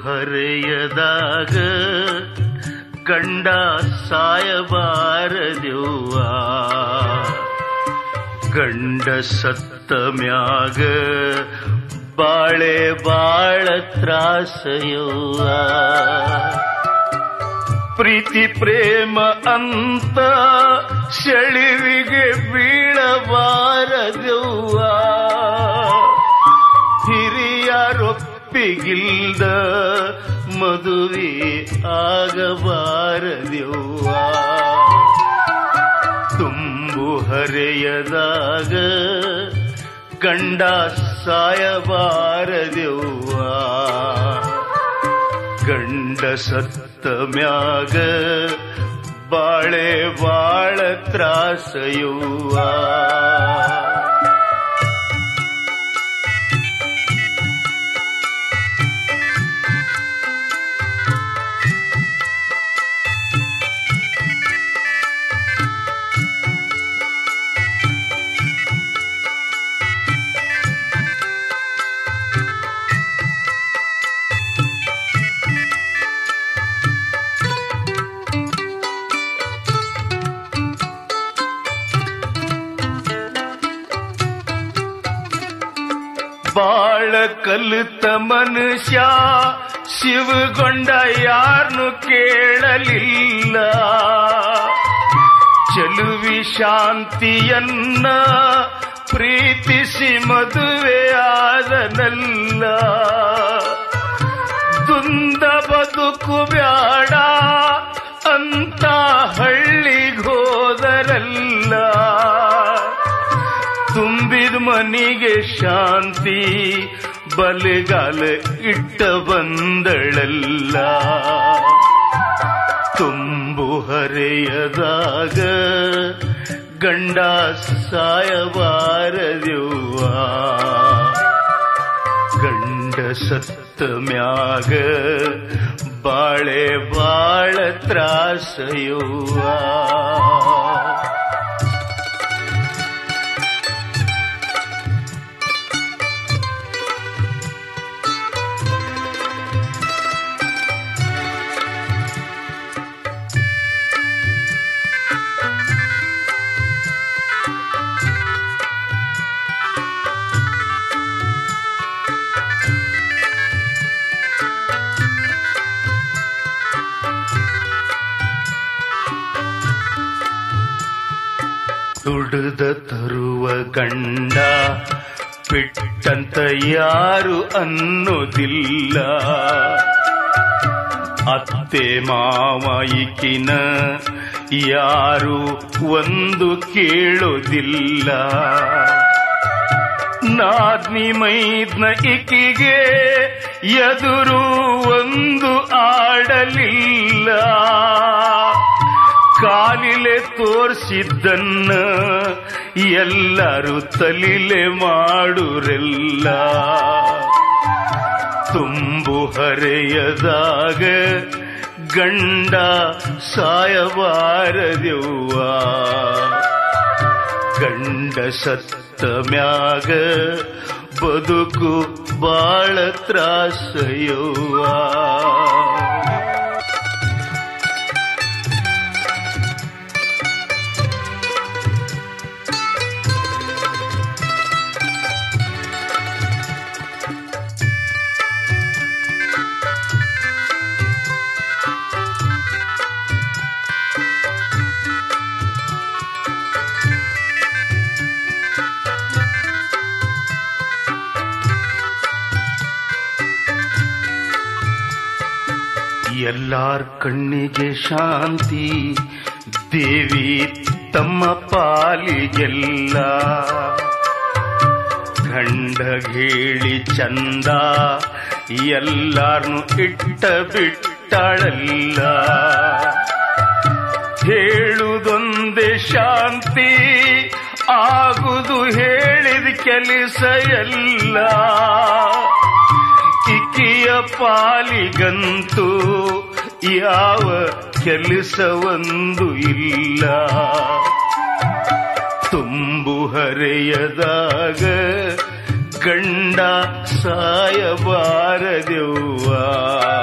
ಹರೆಯದಾಗ ಗಂಡ ಸಾಯಬಾರದೆವ್ವ ಗಂಡ ಸತ್ತ ಮ್ಯಾಗ ಬಾಳೆ ಬಾಳ ತ್ರಾಸಯವ್ವ ಪ್ರೀತಿ ಪ್ರೇಮ ಅಂತ ಸೆಳಿವಿಗೆ ಬೀಳಬಾರದೆವ್ವ ಹಿರಿಯರೊಪ್ಪಿಗಿಲ್ದ ಮದುವೆ ಆಗಬಾರದೆವ್ವ ತುಂಬು ಹರೆಯದಾಗ ಗಂಡ ಸಾಯಬಾರದೆವ್ವ ಗಂಡ ಸತ್ತ ಮ್ಯಾಗ ಬಾಳೆ ಬಾಳ ತ್ರಾಸಯುವ ಬಾಳ ಕಲಿತ ಮನುಷ್ಯ ಶಿವಗೊಂಡ ಯಾರನ್ನು ಕೇಳಲಿಲ್ಲ ಚಲುವಿ ಶಾಂತಿಯನ್ನ ಪ್ರೀತಿಸಿ ಮದುವೆಯಾದನಲ್ಲ ದುಂದ ಬದುಕು ಬ್ಯಾಡ ಅಂತ ಹಳ್ಳಿಗೋದರಲ್ಲ ತುಂಬಿದ ಮನಿಗೆ ಶಾಂತಿ ಬಲೆಗಾಲ ಇಟ್ಟ ಬಂದಳಲ್ಲ ತುಂಬು ಹರೆಯದಾಗ ಗಂಡ ಸಾಯಬಾರದೆವ್ವ ಗಂಡ ಸತ್ತ ಮ್ಯಾಗ ಬಾಳೆ ಬಾಳ ತ್ರಾಸಯುವ ದುಡಿದ ತರುವ ಗಂಡ ಬಿಟ್ಟಂತ ಯಾರು ಅನ್ನೋದಿಲ್ಲ ಅತ್ತೆ ಮಾವ ಈಕಿನ ಯಾರು ಒಂದು ಕೇಳೋದಿಲ್ಲ ನಾದ್ನಿ ಮೈದ್ನ ಇಕಿಗೆ ಎದುರು ಒಂದು ಆಡಲಿಲ್ಲ ಕಾಲಿಲೆ ತೋರ್ಸಿದ್ದನ್ನ ಎಲ್ಲರೂ ತಲಿಲೆ ಮಾಡುರೆಲ್ಲ ತುಂಬು ಹರೆಯದಾಗ ಗಂಡ ಸಾಯಬಾರದೆವ್ವ ಗಂಡ ಸತ್ತ ಮ್ಯಾಗ ಬದುಕು ಬಾಳ ತ್ರಾಸಯವ್ವ ಎಲ್ಲಾರ್ ಕಣ್ಣಿಗೆ ಶಾಂತಿ ದೇವಿ ತಮ್ಮ ಪಾಲಿಗೆಲ್ಲ ಗಂಡ ಹೇಳಿ ಚಂದ ಎಲ್ಲಾರ್ನು ಇಟ್ಟ ಬಿಟ್ಟಳಲ್ಲ ಹೇಳುದೊಂದೇ ಶಾಂತಿ ಆಗುದು ಹೇಳಿದ ಕೆಲಸ ಎಲ್ಲ ಇಕ್ಕಿಯ ಪಾಲಿಗಂತೂ ಯಾವ ಕೆಲಸವೊಂದು ಇಲ್ಲ ತುಂಬು ಹರೆಯದಾಗ ಗಂಡ ಸಾಯಬಾರದೆವ್ವ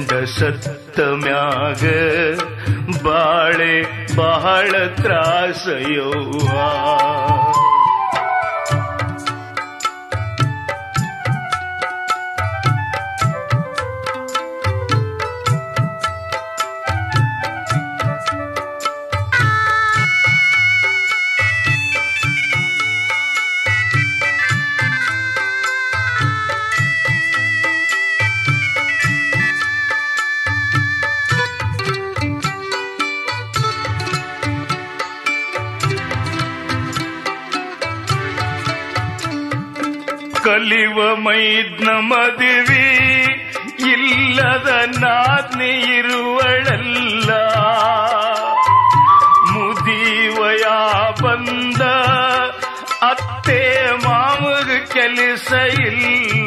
ಗಂಡ ಸತ್ತ ಮ್ಯಾಗ ಬಾಳೆ ಬಹಳ ತ್ರಾಸಯವ್ವ ಕಲಿವ ಮೈದ್ನ ಮದುವೆ ಇಲ್ಲದ ನಾದ್ನೆ ಇರುವಳಲ್ಲ ಮುದಿವಯ ಬಂದ ಅತ್ತೆ ಮಾಮಗ ಕೆಲಸ ಇಲ್ಲ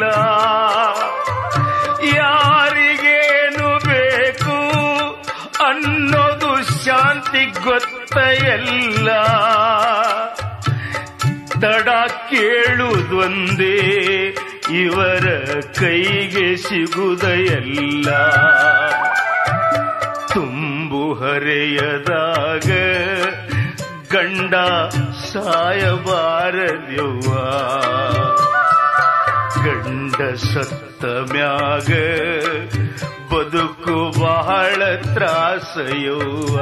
ಯಾರಿಗೇನು ಬೇಕು ಅನ್ನೋದು ಶಾಂತಿ ಗೊತ್ತ ಎಲ್ಲ ತಡ ಕೇಳುವುದೊಂದೇ ಇವರ ಕೈಗೆ ಸಿಗುವುದೆಲ್ಲ ತುಂಬು ಹರೆಯದಾಗ ಗಂಡ ಸಾಯಬಾರದ್ಯವ್ವ ಗಂಡ ಸತ್ತ ಮ್ಯಾಗ ಬದುಕು ಬಹಳ ತ್ರಾಸಯವ್ವ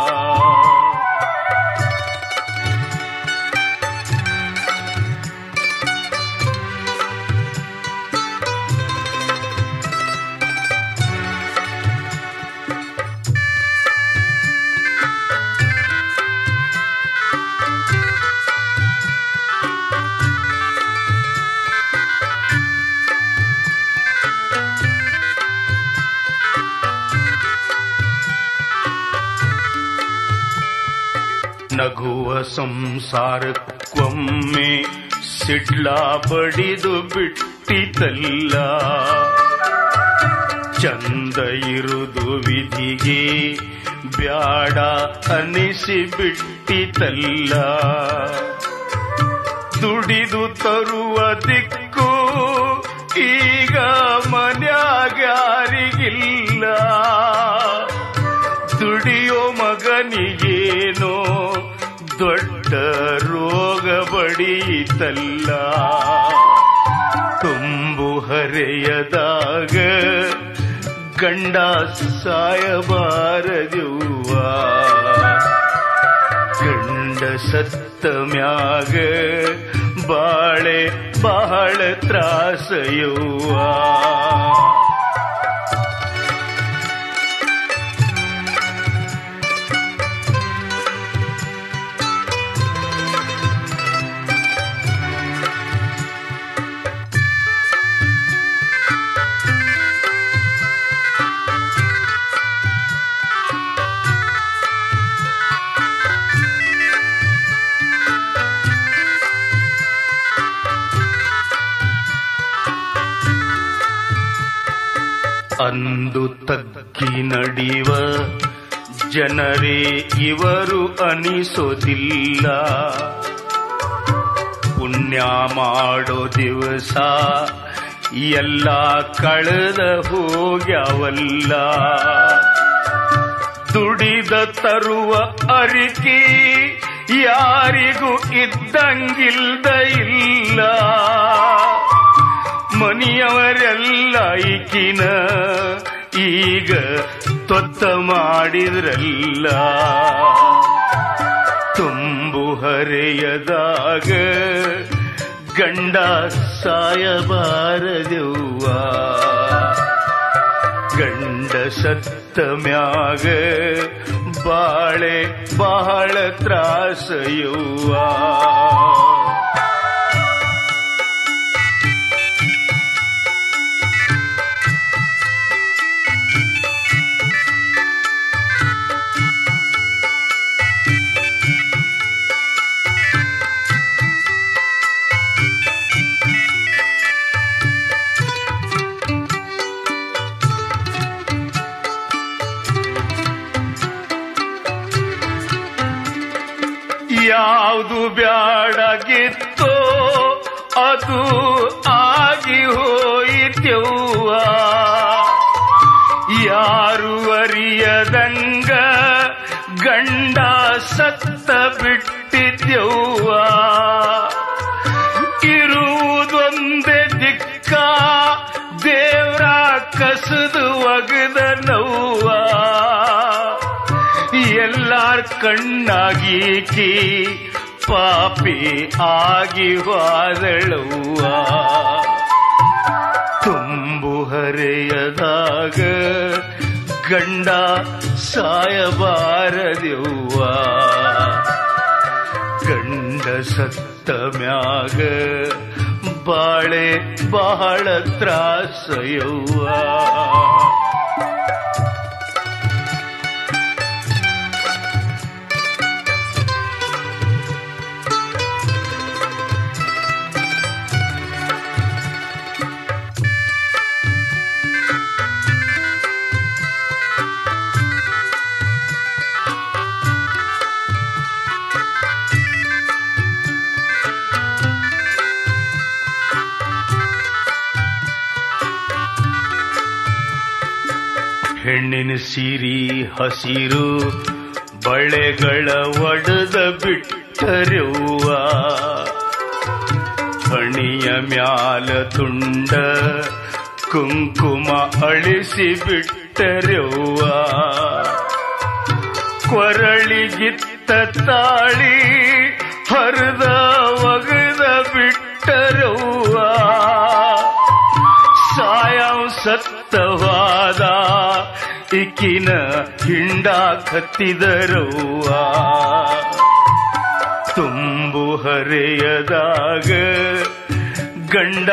ನಗುವ ಸಂಸಾರಕ್ಕೊಮ್ಮೆ ಸಿಡ್ಲ ಬಡಿದು ಬಿಟ್ಟಿತಲ್ಲ ಚಂದ ಇರುದು ವಿಧಿಗೆ ಬ್ಯಾಡ ಅನಿಸಿ ಬಿಟ್ಟಿತಲ್ಲ ದುಡಿದು ತರುವ ದಿಕ್ಕು ಈಗ ಮನ್ಯಾಗ್ಯಾರಿಗಿಲ್ಲ ದುಡಿಯೋ ಮಗನಿಗೇನೋ ದೊಡ್ಡ ರೋಗ ಬಡೀತಲ್ಲ ತುಂಬು ಹರೆಯದಾಗ ಗಂಡ ಸಾಯಬಾರದಿವ್ವ ಗಂಡ ಸತ್ತ ಮ್ಯಾಗ ಬಾಳೆ ಬಹಳ ತ್ರಾಸಯುವ ಅಂದು ತಗ್ಗಿ ನಡಿವ ಜನರೇ ಇವರು ಅನಿಸೋದಿಲ್ಲ ಪುಣ್ಯ ಮಾಡೋ ದಿವಸ ಎಲ್ಲ ಕಳೆದ ಹೋಗ್ಯಾವಲ್ಲ ದುಡಿದ ತರುವ ಅರಿಕೆ ಯಾರಿಗೂ ಇದ್ದಂಗಿಲ್ದ ಇಲ್ಲ ಮನೆಯವರೆಲ್ಲ ಈಕಿನ ಈಗ ತೊತ್ತ ಮಾಡಿದ್ರಲ್ಲ ತುಂಬು ಹರೆಯದಾಗ ಗಂಡ ಸಾಯಬಾರದೆವ್ವ ಗಂಡ ಸತ್ತ ಮ್ಯಾಗ ಬಾಳೆ ಬಹಳ ತ್ರಾಸಯುವ ಯಾವುದು ಬ್ಯಾಡಗಿತ್ತೋ ಅದು ಆಗಿ ಹೋಯಿತೆವ್ವ ಅರಿಯದಂಗ ಗಂಡ ಸತ್ತ ಬಿಟ್ಟಿದ್ಯವ್ವ ಇರುವುದೊಂದೇ ದಿಕ್ಕ ದೇವ್ರ ಕಸದು ಒಗದ ನೋವ ಎಲ್ಲಾರ್ ಕಣ್ಣಾಗೀಕಿ ಪಾಪಿ ಆಗಿ ವಾದಳವ್ವ ತುಂಬು ಹರೆಯದಾಗ ಗಂಡ ಸಾಯಬಾರದೆವ್ವ ಗಂಡ ಸತ್ತ ಮ್ಯಾಗ ಬಾಳೆ ಬಹಳ ತ್ರಾಸಯವ್ವ ಹೆಣ್ಣಿನ ಸಿರಿ ಹಸಿರು ಬಳೆಗಳ ಒಡೆದ ಬಿಟ್ಟರೆವ್ವ ಹಣಿಯ ಮ್ಯಾಲ ತುಂಡ ಕುಂಕುಮ ಅಳಿಸಿ ಬಿಟ್ಟರೆವ್ವ ಕೊರಳಿಗಿತ್ತ ತಾಳಿ ಹರಿದ ಒಗದ ಬಿಟ್ಟರವ್ವ ಸಾಯಂ ಸತ್ತವಾದ ಇಕ್ಕಿನ ಹಿಂಡ ಕತ್ತಿದರವ್ವ ತುಂಬು ಹರೆಯದಾಗ ಗಂಡ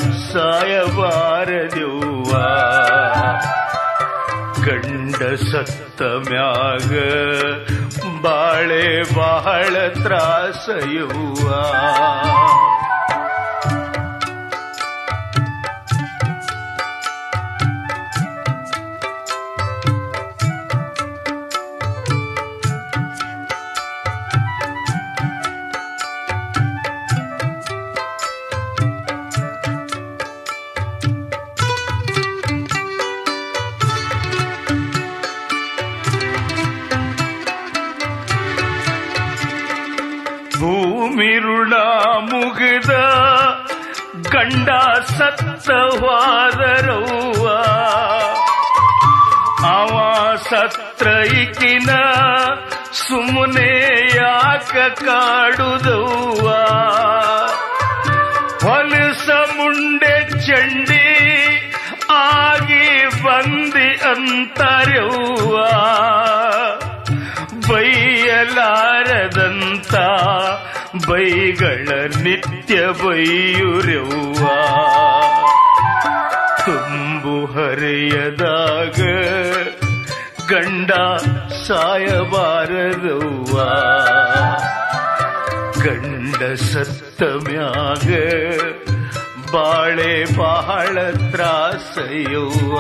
ಸಾಯಬಾರದೆವ್ವ ಗಂಡ ಸತ್ತ ಮ್ಯಾಗ ಬಾಳೆ ಬಹಳ ತ್ರಾಸಯುವ ಭೂಮಿರುಳ ಮುಗಿದ ಗಂಡ ಸತ್ತವಾದರವ್ವ ಅವ ಸತ್ರೈಕಿನ ಸುಮ್ಮನೆ ಯಾಕ ಕಾಡುದವ್ವ ಹೊಲಸ ಮುಂಡೆ ಚಂಡಿ ಆಗಿ ಬಂದಿ ಅಂತಾರ್ಯವ್ವ ಬೈಯಲಾರದಂತ ಬೈಗಳ ನಿತ್ಯ ಬೈಯುರೆವ್ವ ತುಂಬು ಹರೆಯದಾಗ ಗಂಡ ಸಾಯಬಾರದವ್ವ ಗಂಡ ಸತ್ತ ಮ್ಯಾಗ ಬಾಳೆ ಬಹಳ ತ್ರಾಸಯ್ಯವ್ವ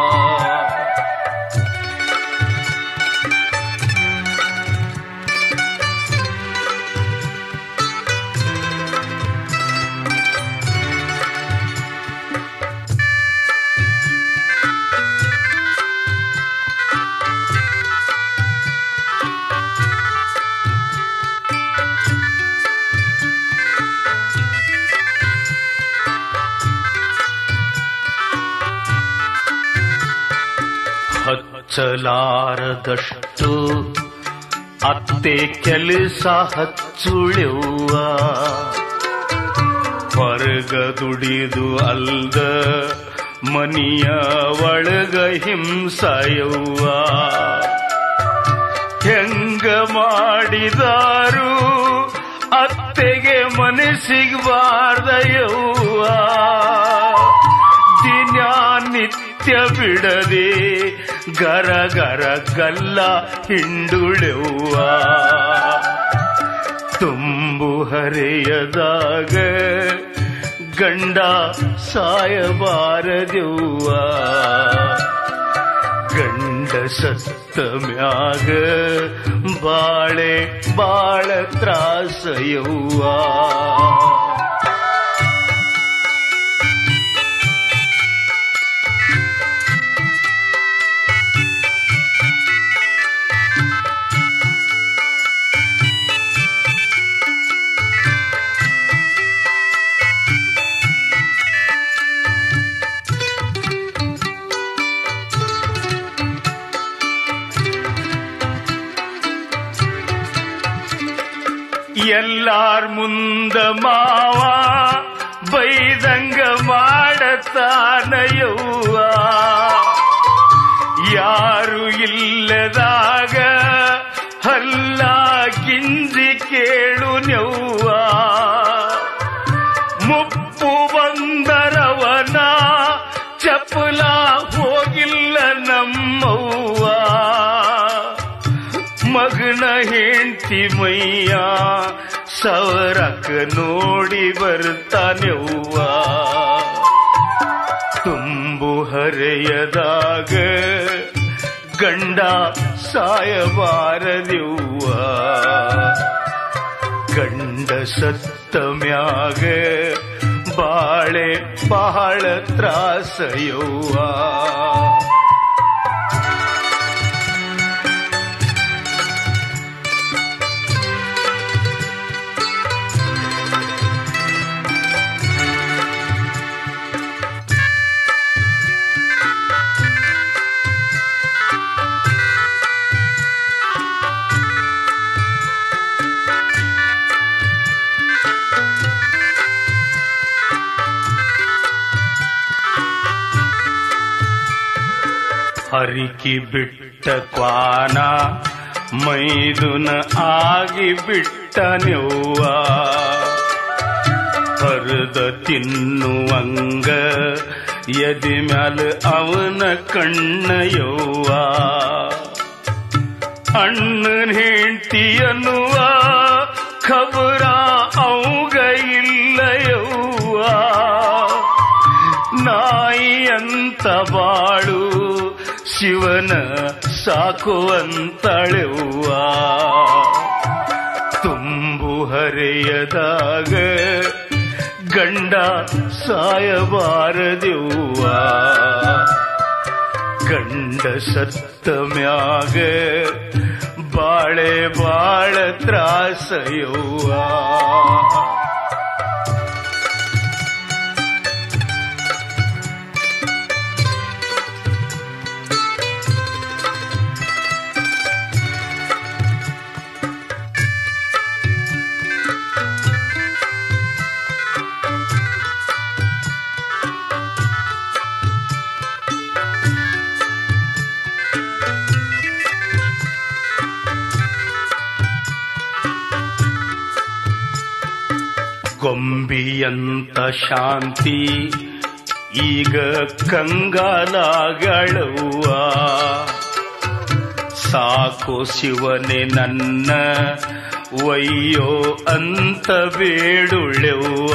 ಹಚ್ಚಲಾರದಷ್ಟು ಅತ್ತೆ ಕೆಲಸ ಹಚ್ಚುಳೆವ್ವ ಹೊರಗ ದುಡಿದು ಅಲ್ದ ಮನಿಯ ಒಳಗ ಹಿಂಸಯವ್ವ ಹೆಂಗ ಮಾಡಿದಾರು ಅತ್ತೆಗೆ ಮನಸ್ಸಿಗಬಾರ್ದಯವ್ವ ದಿನ ನಿತ್ಯ ಬಿಡದೆ ಗರ ಗರ ಗಲ್ಲ ಹಿಂಡುಳೆವ್ವ ತುಂಬು ಹರೆಯದಾಗ ಗಂಡ ಸಾಯಬಾರದೆವ್ವ ಗಂಡ ಸತ್ತ ಮ್ಯಾಗ ಬಾಳೆ ಬಾಳ ತ್ರಾಸಯವ್ವ ಎಲ್ಲಾರ್ ಮುಂದ ಮಾವ ಬೈದಂಗ ಮಾಡತಾನ ಯವ್ವ ಯಾರು ಇಲ್ಲದಾಗ ಹಲ್ಲ ಗಿಂಜಿ ಕೇಳು ನೆವ್ವ ಮುಪ್ಪು ಬಂದರವನ ಚಪಲ ಹೋಗಿಲ್ಲ ನಮ್ಮವ್ವ ಮಗನ ಹೆಂಡ್ತಿ ಮೈಯ ಸವರಕ ನೋಡಿ ಬರ್ತಾನೆವ್ವ ತುಂಬು ಹರೆಯದಾಗ ಗಂಡ ಸಾಯಬಾರದಿವ್ವ ಗಂಡ ಸತ್ತ ಮ್ಯಾಗ ಬಾಳೆ ಬಹಳ ತ್ರಾಸಯವ್ವ ಹರಿಕಿ ಬಿಟ್ಟ ಕ್ವಾನ ಮೈದುನ ಆಗಿ ಬಿಟ್ಟ ನೆವ್ವ ಹರಿದ ತಿನ್ನುವಂಗ ಎದಿ ಮ್ಯಾಲ ಅವನ ಕಣ್ಣ ಯವ್ವ ಅಣ್ಣನ ಹೆಂಡತಿ ಅನ್ನುವ ಖಬರ ಅವುಗ ಇಲ್ಲ ಯವ್ವ ನಾಯಿಯಂತ ಬಾಳು ಶಿವನ ಸಾಕುವಂತಳೆವ್ವ ತುಂಬು ಹರೆಯದಾಗ ಗಂಡ ಸಾಯಬಾರದೆವ್ವ ಗಂಡ ಸತ್ತ ಮ್ಯಾಗ ಬಾಳೆ ಬಾಳ ತ್ರಾಸಯವ್ವ ಗೊಂಬಿಯಂತ ಶಾಂತಿ ಈಗ ಕಂಗಾಲಾಗಳವ್ವ ಸಾಕು ಶಿವನೆ ನನ್ನ ವಯ್ಯೋ ಅಂತ ಬೇಡುಳೆವ್ವ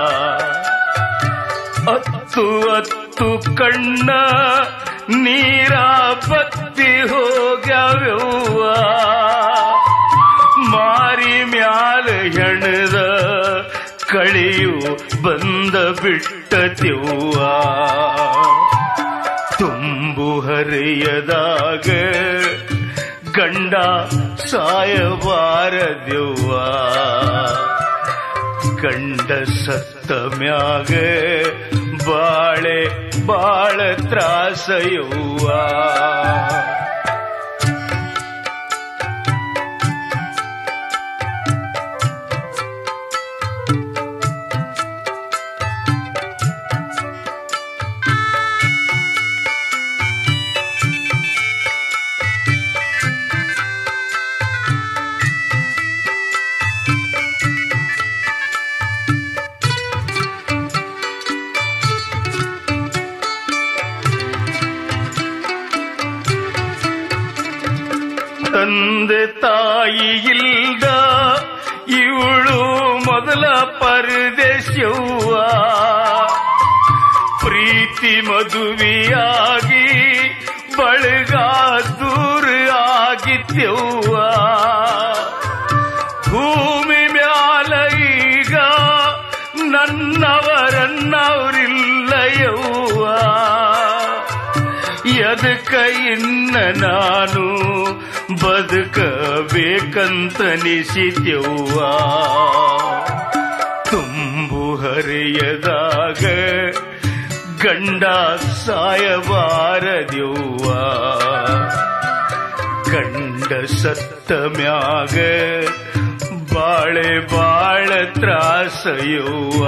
ಅತ್ತು ಅತ್ತು ಕಣ್ಣ ನೀರ ಬತ್ತಿ ಹೋಗ್ಯಾವ್ಯವ್ವ ಮಾರಿ ಮ್ಯಾಲ ಹೆಣದ ಕಳಿಯು ಬಂದ ಬಿಟ್ಟತಿವ್ವ ತುಂಬು ಹರಿಯದಾಗ ಗಂಡ ಸಾಯಬಾರದೆವ್ವ ಗಂಡ ಸತ್ತ ಮ್ಯಾಗ ಬಾಳೆ ಬಾಳ ತ್ರಾಸಯವ್ವ ತಂದೆ ತಾಯಿ ಇಲ್ದ ಇವಳು ಮೊದಲ ಪರದೇಶವ್ವ ಪ್ರೀತಿ ಮದುವೆಯಾಗಿ ಬಳಗ ದೂರ ಆಗಿತ್ಯವ್ವ ಭೂಮಿ ಮ್ಯಾಲ ಈಗ ನನ್ನವರನ್ನವರಿಲ್ಲ ಯವ್ವ ಎದಕ ಇನ್ನ ನಾನು ಬದುಕಬೇಕಂತನಿಸಿದ್ಯವ್ವ ತುಂಬು ಹರಿಯದಾಗ ಗಂಡ ಸಾಯಬಾರದ್ಯವ್ವ ಗಂಡ ಸತ್ತ ಮ್ಯಾಗ ಬಾಳೆ ಬಾಳ ತ್ರಾಸಯುವ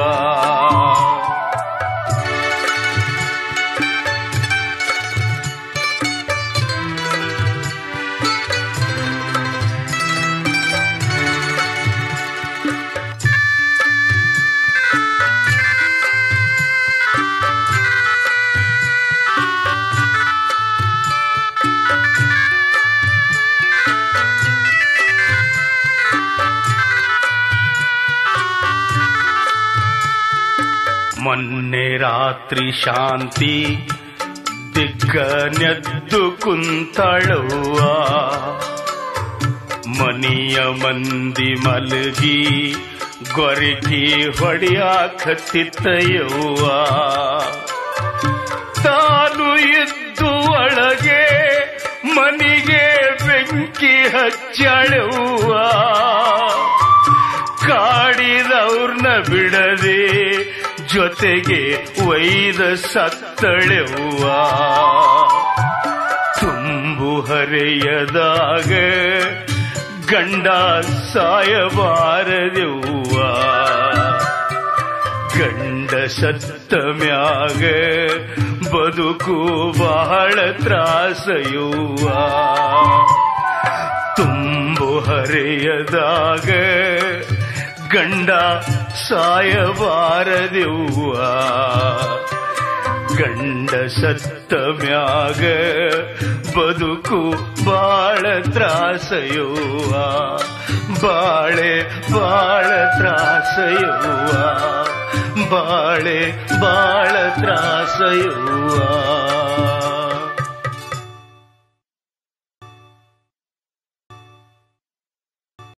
ಮೊನ್ನೆ ರಾತ್ರಿ ಶಾಂತಿ ದಿಗ್ಗನೆದ್ದು ಕುಂತಳುವ ಮನಿಯ ಮಂದಿ ಮಲಗಿ ಗೊರಗಿ ಹೊಡೆಯಾಕತ್ತಿತ್ತಯ್ಯವ್ವ ತಾನು ಇದ್ದು ಒಳಗೆ ಮನಿಗೆ ಬೆಂಕಿ ಹಚ್ಚಳುವ ಕಾಡಿದವ್ರನ್ನ ಬಿಡದೆ ಜೊತೆಗೆ ಒಯ್ದ ಸತ್ತಳೆವ್ವ ತುಂಬು ಹರೆಯದಾಗ ಗಂಡ ಸಾಯಬಾರದೆವ್ವ ಗಂಡ ಸತ್ತ ಮ್ಯಾಗ ಬದುಕು ಬಹಳ ತ್ರಾಸಯುವ ತುಂಬು ಹರೆಯದಾಗ ಗಂಡ ಸಾಯಬಾರದೆವ್ವ ಗಂಡ ಸತ್ತ ಮ್ಯಾಗ ಬದುಕು ಬಾಳ ತ್ರಾಸಯುವ ಬಾಳೆ ಬಾಳ ತ್ರಾಸಯುವ ಬಾಳೆ ಬಾಳ ತ್ರಾಸಯುವ